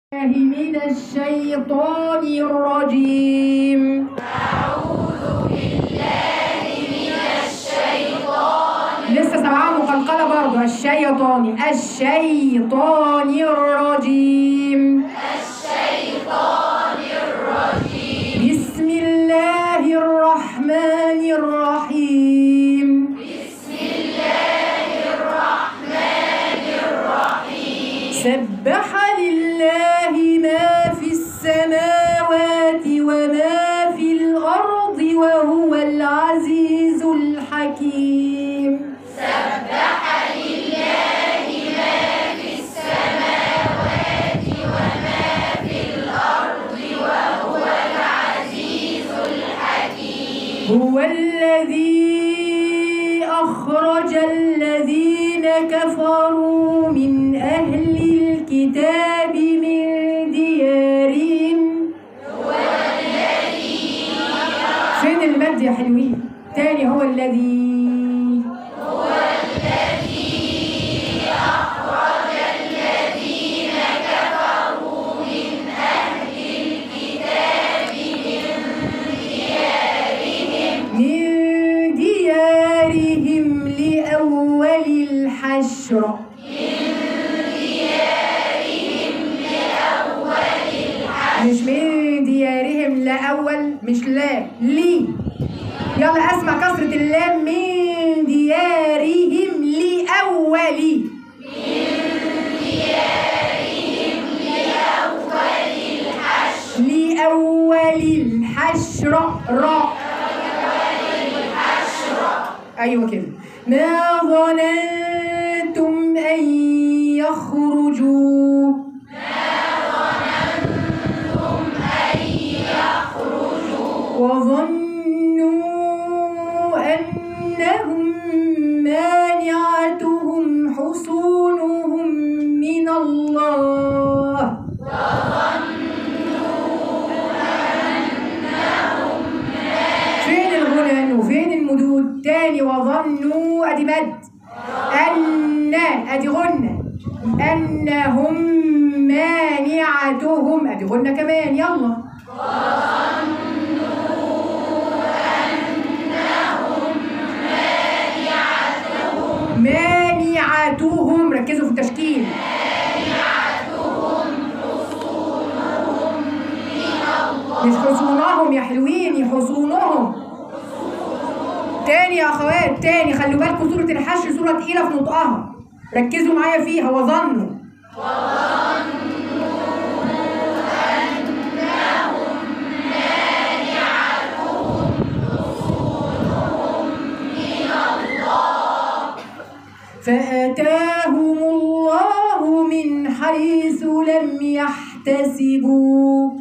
الله من الشيطان الرجيم لسه سامعاها مقلقلة برضه الشيطان الشيطان الرجيم بسم الله الرحمن الرحيم سبح لله ما في السماوات وما في الأرض وهو العزيز الحكيم هو الذي أخرج الذين كفروا من أهل الكتاب من ديارهم فين المد يا حلوين تاني هو الذي من ديارهم لأول الحشر مش من ديارهم لأول مش لا لي يلا اسمع كسرة اللام من ديارهم لأول لأول الحشر راء ايوه كده ما ظننتم ان يخرجوا وظنوا انهم مانعتهم حصونهم من الله فين الغنى وفين المدود تاني وظنوا ادي مد ان ادي غنى انهم مانعتهم ادي غنى كمان يلا مانعتهم ركزوا في التشكيل مش حصونهم يا حلوين حصونهم تاني يا اخوات تاني خلوا بالكم سورة الحشر سورة تقيلة في نطقها ركزوا معايا فيها وظنوا فآتاهم الله من حيث لم يحتسبوا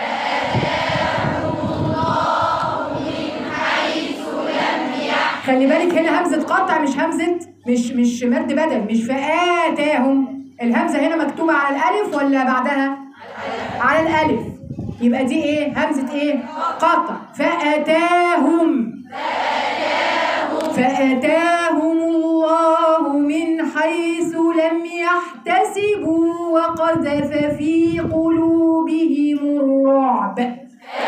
خلي بالك هنا همزة قطع مش همزة مش مش مد بدل مش فآتاهم الهمزة هنا مكتوبة على الألف ولا بعدها؟ على الألف يبقى دي إيه؟ همزة إيه؟ قطع فآتاهم فآتاهم الله من حيث لم يحتسبوا وقذف في قلوبهم الرعب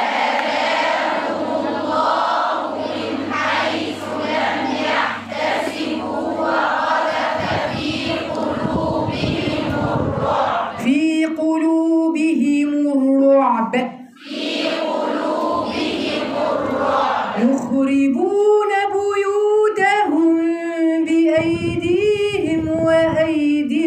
في قلوبهم الرعب يخربون بيوتهم بأيديهم وأيدي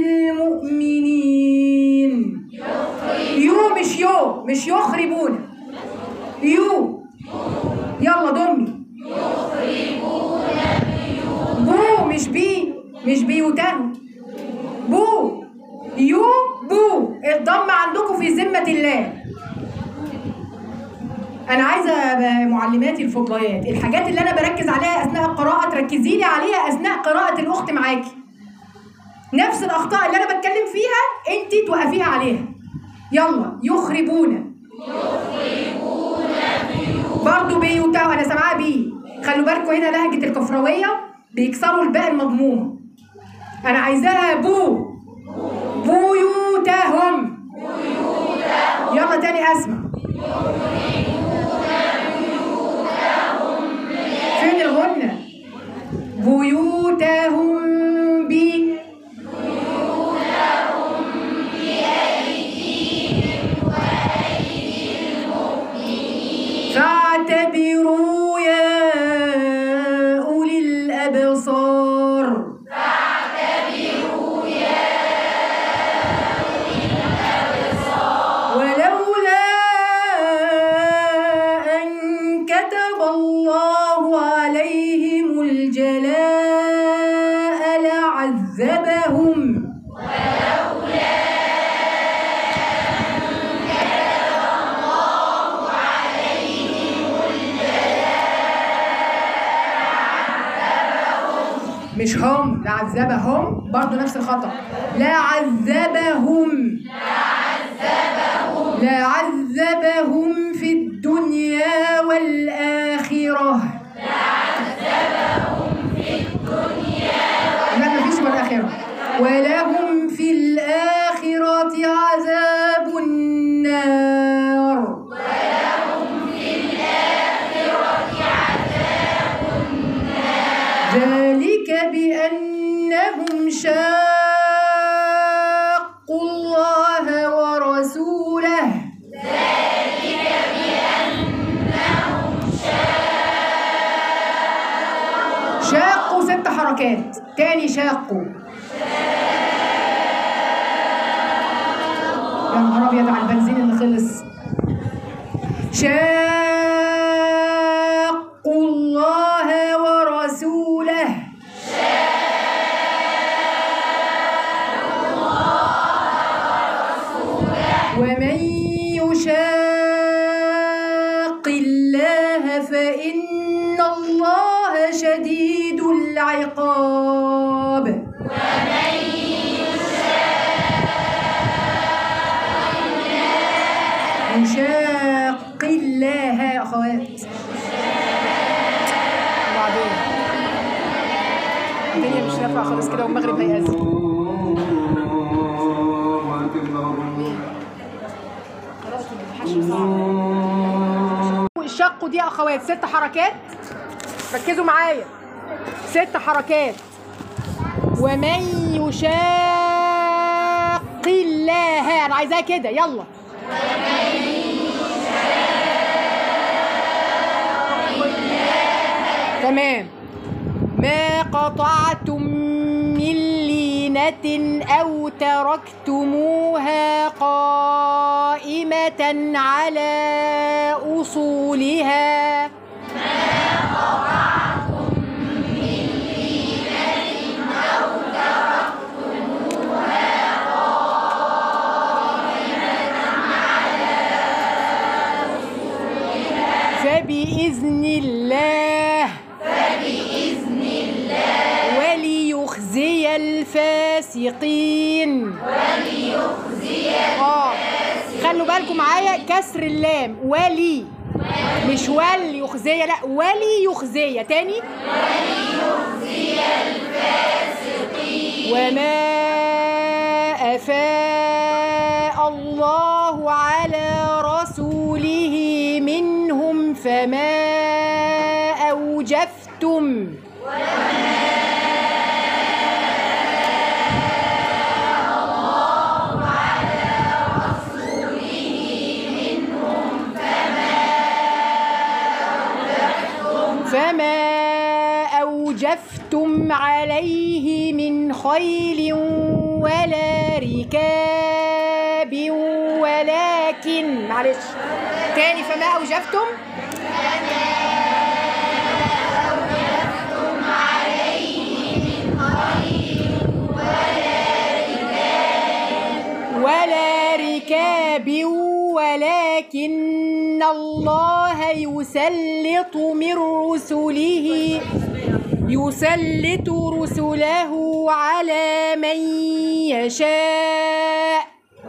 المؤمنين يو مش يو مش يخربون يو يلا ضمي بو مش بي مش بيوتهم بو يو بو الضم عندكم في ذمة الله أنا عايزة ب- معلماتي الفضليات الحاجات اللي أنا بركز عليها أثناء القراءة تركزي لي عليها أثناء قراءة الأخت معاكي نفس الأخطاء اللي أنا بتكلم فيها أنت توقفيها عليها يلا يخربون برضو بيوتا أنا سامعاها بي خلوا بالكم هنا لهجة الكفروية بيكسروا الباء المضمومة أنا عايزاها بو بيوتهم يلا تاني اسمع فين الغنة بيوتهم ب فاعتبروا يا أولي الأبصار ولولا أن كتب الله عليهم الجلاء لعذبهم مش هم لعذبهم برضه نفس الخطأ لعذبهم لعذبهم في الدنيا والآخرة لا مفيش والآخرة ولهم في الآخرة عذاب النار ذلك بأنهم شاقوا الله ورسوله شاقوا ست حركات تاني شاقوا يا نهار ابيض على البنزين اللي خلص شاقوا الله ورسوله ومن يشاق الله فإن الله شديد العقاب يشاق الله يا أخوات وبعدين الدنيا مش نافعة خالص كده والمغرب هيأذن الشق دي يا اخوات ست حركات ركزوا معايا ست حركات ومن يشاق الله انا عايزاها كده يلا تمام ما قطعتم من لينة أو تركتموها قائمة على أصولها فبإذن الله وليخزي الفاسقين وليخزي اه خلوا بالكم معايا كسر اللام ولي مش ولي يخزي لا ولي يخزي تاني وما أفاء الله على رسوله منهم فما أوجفتم فما أوجفتم عليه من خيل ولا ركاب ولكن معلش تاني فما أوجفتم ولا ركاب ولكن الله يسلط من رسله يسلط رسله على من يشاء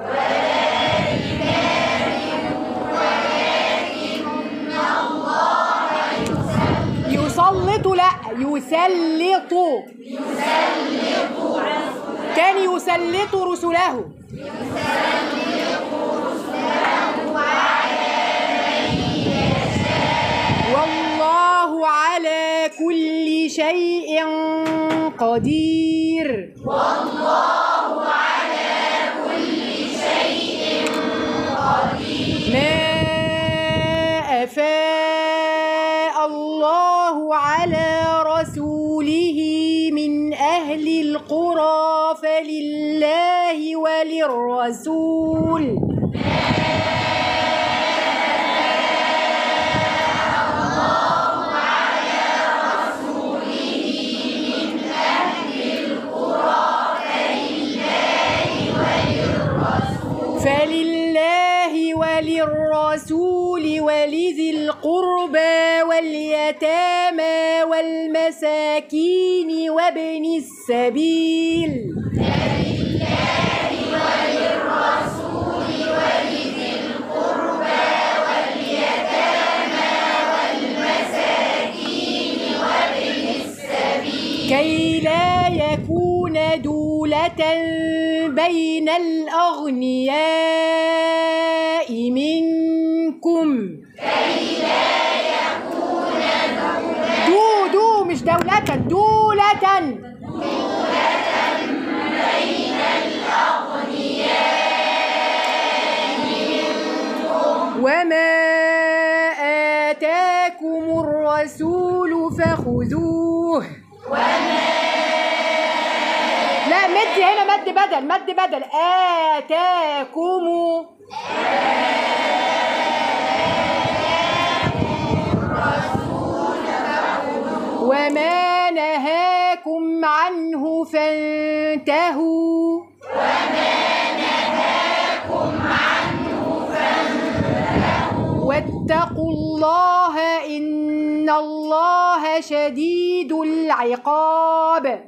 يسلط لا يسلط تاني يسلط رسله قدير ما أفاء الله على رسوله من أهل القرى فلله وللرسول فلله وللرسول ولذي القربى واليتامى والمساكين وابن السبيل كي لا يكون دولة بين الأغنياء منكم كي لا يكون دو دو مش دولة دولة وما آتاكم الرسول فخذوه لا مد هنا مد بدل مد بدل آتاكم وما نهاكم عنه فانتهوا واتقوا الله إن الله شديد العقاب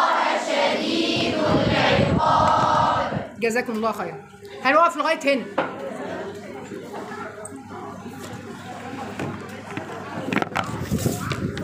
جزاكم الله خيرا هنقف لغايه هنا